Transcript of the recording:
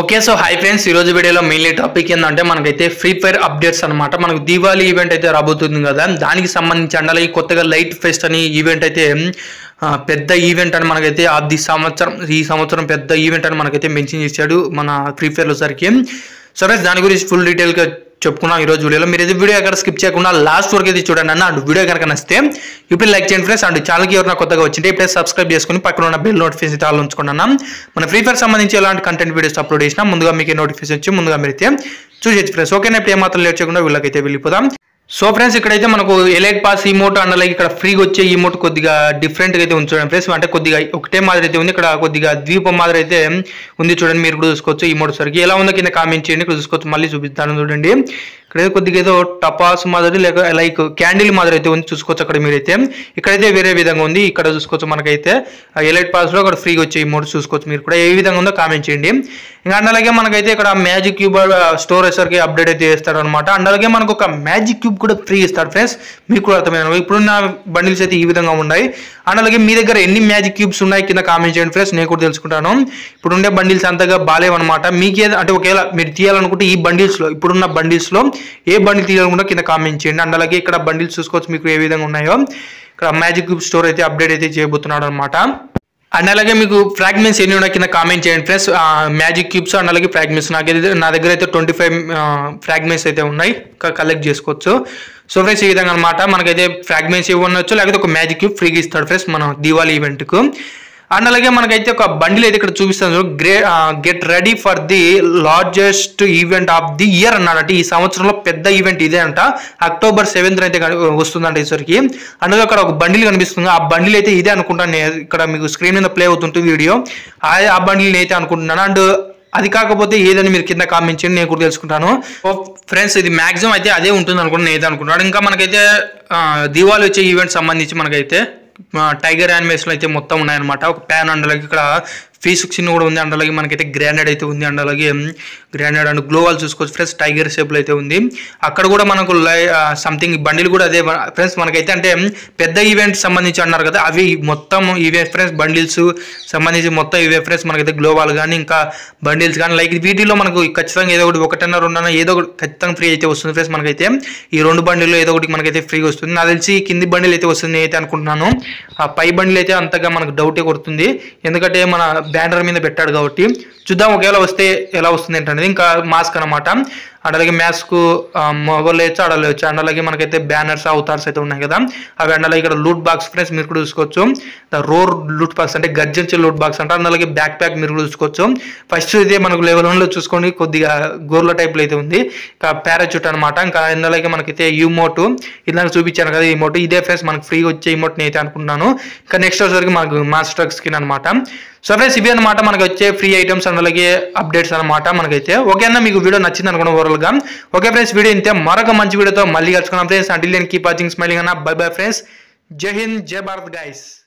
okay so hi friends ఈ రోజు వీడియోలో మెయిన్లీ టాపిక్ ఏంటంటే మనకైతే ఫ్రీ ఫైర్ అప్డేట్స్ అన్నమాట మనకు దీవాళీ ఈవెంట్ అయితే రాబోతుంది కదా దానికి సంబంధించి అండలకి కొత్తగా లైట్ ఫెస్ట్ అని ఈవెంట్ అయితే ఆ, పెద్ద ఈవెంట్ అని మనకైతే అది సంవత్సరం ఈ సంవత్సరం పెద్ద ఈవెంట్ అని మనకైతే మెన్షన్ చేశాడు మన ఫ్రీ ఫైర్లో సరికి సో ఫ్రెండ్స్ దాని గురించి ఫుల్ డీటెయిల్గా చెప్పుకున్నాం ఈ రోజు వీడియోలో మీరు అయితే వీడియో ఎక్కడ స్కిప్ చేయకుండా లాస్ట్ వరకు అయితే చూడండి అన్న అండ్ వీడియో కనుక నచ్చితే ఇప్పుడు లైక్ చేయండి ఫ్రెండ్స్ అండ్ ఛానల్కి ఎవరైనా కొత్తగా వచ్చింటే ఇప్పుడే సబ్స్క్రైబ్ చేసుకుని పక్కన ఉన్న బెల్ నోటిఫికేషన్ ఆల్ ఉంచుకోండి అన్న మన ఫ్రీ ఫైర్ సంబంధించి ఎలాంటి కంటెంట్ వీడియోస్ అప్లోడ్ చేసినా ముందుగా మీకు నోటిఫికేషన్ వచ్చి ముందుగా మీరు అయితే చూసేది ఫ్రెండ్స్ ఓకేనా ఇప్పుడు ఏమాత్రం లేట్ చేయకుండా వీళ్ళకైతే వెళ్ళిపోదాం సో ఫ్రెండ్స్ ఇక్కడైతే మనకు ఎలైట్ పాస్ ఈమోట్ అండ్ అలాగే ఇక్కడ ఫ్రీగా వచ్చే ఈమోట్ కొద్దిగా డిఫరెంట్గా అయితే ఉంది చూడండి ఫ్రెండ్స్ అంటే కొద్దిగా ఒకటే మాదిరి అయితే ఉంది ఇక్కడ కొద్దిగా ద్వీపం మాదిరి అయితే ఉంది చూడండి మీరు కూడా చూసుకోవచ్చు ఈమోట్ సరికి ఎలా ఉందో కింద కామెంట్ చేయండి ఇక్కడ చూసుకోవచ్చు మళ్ళీ చూపిస్తాను చూడండి ఇక్కడ కొద్దిగా ఏదో టపాస్ మాదిరి లేక లైక్ క్యాండిల్ మాదిరి అయితే ఉంది చూసుకోవచ్చు అక్కడ మీరైతే ఇక్కడైతే వేరే విధంగా ఉంది ఇక్కడ చూసుకోవచ్చు మనకైతే ఎలైట్ పాస్ లో అక్కడ ఫ్రీగా వచ్చే ఈమోట్ చూసుకోవచ్చు మీరు కూడా ఏ విధంగా ఉందో కామెంట్ చేయండి ఇంకా అండ్ అలాగే మనకైతే ఇక్కడ మ్యాజిక్ క్యూబ్ స్టోర్ కి అప్డేట్ అయితే చేస్తాడు అనమాట అండ్ అలాగే మనకు ఒక మ్యాజిక్ క్యూబ్ కూడా ఫ్రీ ఇస్తాడు ఫ్రెండ్స్ మీకు కూడా అర్థమైన ఇప్పుడున్న బండిల్స్ అయితే ఈ విధంగా ఉన్నాయి అండ్ అలాగే మీ దగ్గర ఎన్ని మ్యాజిక్ క్యూబ్స్ ఉన్నాయి కింద కామెంట్ చేయండి ఫ్రెండ్స్ నేను కూడా తెలుసుకుంటాను ఇప్పుడు ఉండే బండిల్స్ అంతగా బాగాలేవన్నమాట మీకు ఏదో అంటే ఒకవేళ మీరు తీయాలనుకుంటే ఈ బండిల్స్ లో ఇప్పుడున్న బండిల్స్ లో ఏ బండిల్ తీయాలనుకుంటే కింద కామెంట్ చేయండి అండ్ అలాగే ఇక్కడ బండిల్స్ చూసుకోవచ్చు మీకు ఏ విధంగా ఉన్నాయో ఇక్కడ మ్యాజిక్ క్యూబ్ స్టోర్ అయితే అప్డేట్ అయితే చేయబోతున్నాడు అనమాట అండ్ అలాగే మీకు ఫ్రాగ్మెంట్స్ ఎన్ని ఉన్నాయి కింద కామెంట్ చేయండి ఫ్రెండ్స్ మ్యాజిక్ క్యూబ్స్ అండ్ అలాగే ఫ్రాగ్మెంట్స్ నాకు అయితే నా దగ్గర అయితే ట్వంటీ ఫైవ్ ఫ్రాగ్మెంట్స్ అయితే ఉన్నాయి కలెక్ట్ చేసుకోవచ్చు సో ఫ్రెండ్స్ ఈ విధంగా అనమాట మనకైతే ఫ్రాగ్మెంట్స్ ఇవ్వనొచ్చు లేకపోతే ఒక మ్యాజిక్ క్యూబ్ ఫ్రీగా ఇస్తాడు ఫ్రెండ్స్ మన దివాళీ ఈవెంట్కు అండ్ అలాగే మనకైతే ఒక బండిల్ అయితే ఇక్కడ చూపిస్తాను grey get ready for the largest event of the year అన్నాడంటే ఈ సంవత్సరంలో పెద్ద ఈవెంట్ ఇదే అంట అక్టోబర్ సెవెంత్ అయితే కని- వస్తుందంట ఈసరికి అందులో అక్కడ ఒక బండిల్ కనిపిస్తుంది ఆ బండిల్ అయితే ఇదే అనుకుంటాను నేను ఇక్కడ మీకు స్క్రీన్ మీద ప్లే అవుతుంటుంది వీడియో ఆ ఆ బండిల్ అయితే అనుకుంటున్నాను అండ్ అది కాకపోతే ఏదని మీరు కింద కామెంట్ చేయండి నేను కూడా తెలుసుకుంటాను ఫ్రెండ్స్ ఇది మాక్సిమం అయితే అదే ఉంటుంది అనుకుంటున్నాను నేను అయితే అనుకుంటున్నాను ఇంకా మనకైతే ఆ, దీవాళి వచ్చే ఈవెంట్ సంబంధించి మనకైతే ఆ, టైగర్ యానిమేషన్ అయితే మొత్తం ఉన్నాయన్నమాట ఒక ప్యాన్ అండ్ అలాగే ఇక్కడ ఫీ సిక్స్టీన్ కూడా ఉంది అండ్ అలాగే మనకైతే గ్రాండెడ్ అయితే ఉంది అండ్ అలాగే గ్రాండెడ్ అండ్ గ్లోవల్ చూసుకోవచ్చు ఫ్రెండ్స్ టైగర్ షేప్లో అయితే ఉంది అక్కడ కూడా మనకు లై సంథింగ్ బండిల్ కూడా అదే ఫ్రెండ్స్ మనకైతే అంటే పెద్ద ఈవెంట్ సంబంధించి అన్నారు కదా అవి మొత్తం ఇవే ఫ్రెండ్స్ బండిల్స్ సంబంధించి మొత్తం ఇవే ఫ్రెండ్స్ మనకైతే గ్లోవాల్ కానీ ఇంకా బండిల్స్ కానీ లైక్ వీటిలో మనకు ఖచ్చితంగా ఏదో ఒకటి ఒకటన్నా రెండన్నా ఏదో ఒకటి ఖచ్చితంగా ఫ్రీ అయితే వస్తుంది ఫ్రెండ్స్ మనకైతే ఈ రెండు బండిల్లో ఏదో ఒకటి మనకైతే ఫ్రీగా వస్తుంది నాకు తెలిసి కింది బండిల్ అయితే వస్తుంది అయితే అనుకుంటున్నాను ఆ పై బండిల్ అయితే అంతగా మనకు డౌటే కొడుతుంది ఎందుకంటే మన బ్యానర్ మీద పెట్టాడు కాబట్టి చూద్దాం ఒకవేళ వస్తే ఎలా వస్తుంది ఏంటనేది ఇంకా మాస్క్ అనమాట అండ్ అలాగే మ్యాస్క్ మొబైల్ వేయచ్చు ఆడలు వేయచ్చు అండ్ అలాగే మనకైతే బ్యానర్స్ అవతార్స్ అయితే ఉన్నాయి కదా అవి అండ్ అలాగే ఇక్కడ లూట్ బాక్స్ ఫ్రెండ్స్ మీరు కూడా చూసుకోవచ్చు ద రోర్ లూట్ బాక్స్ అంటే గర్జించే లూట్ బాక్స్ అంటే అండ్ అలాగే బ్యాక్ ప్యాక్ మీరు కూడా చూసుకోవచ్చు ఫస్ట్ అయితే మనకు లెవెల్ వన్లో చూసుకోండి కొద్దిగా గోర్ల టైప్లో అయితే ఉంది ఇంకా పారాచూట్ అనమాట ఇంకా అండ్ అలాగే మనకైతే యూమోట్ ఇలాగ చూపించాను కదా ఈ మోటు ఇదే ఫ్రెండ్స్ మనకు ఫ్రీగా వచ్చే ఈ మోట్ అయితే అనుకుంటున్నాను ఇంకా నెక్స్ట్ వచ్చేసరికి మనకు మాస్టర్ స్కిన్ అనమాట సో ఫ్రెండ్స్ ఇవి అనమాట మనకి వచ్చే ఫ్రీ ఐటమ్స్ అండ్ అలాగే అప్డేట్స్ అనమాట మనకైతే ఓకే అన్న మీకు వీడియో నచ్చింది అనుకున్న ఓవరాల్ గా ఓకే ఫ్రెండ్స్ వీడియో ఇంతే మరొక మంచి వీడియోతో మళ్ళీ కలుసుకున్నాం ఫ్రెండ్స్ అంటిల్ నేను కీప్ వాచింగ్ స్మైలింగ్ అన్న బై బై ఫ్రెండ్స్ జై హింద్ జై భారత్ గైస్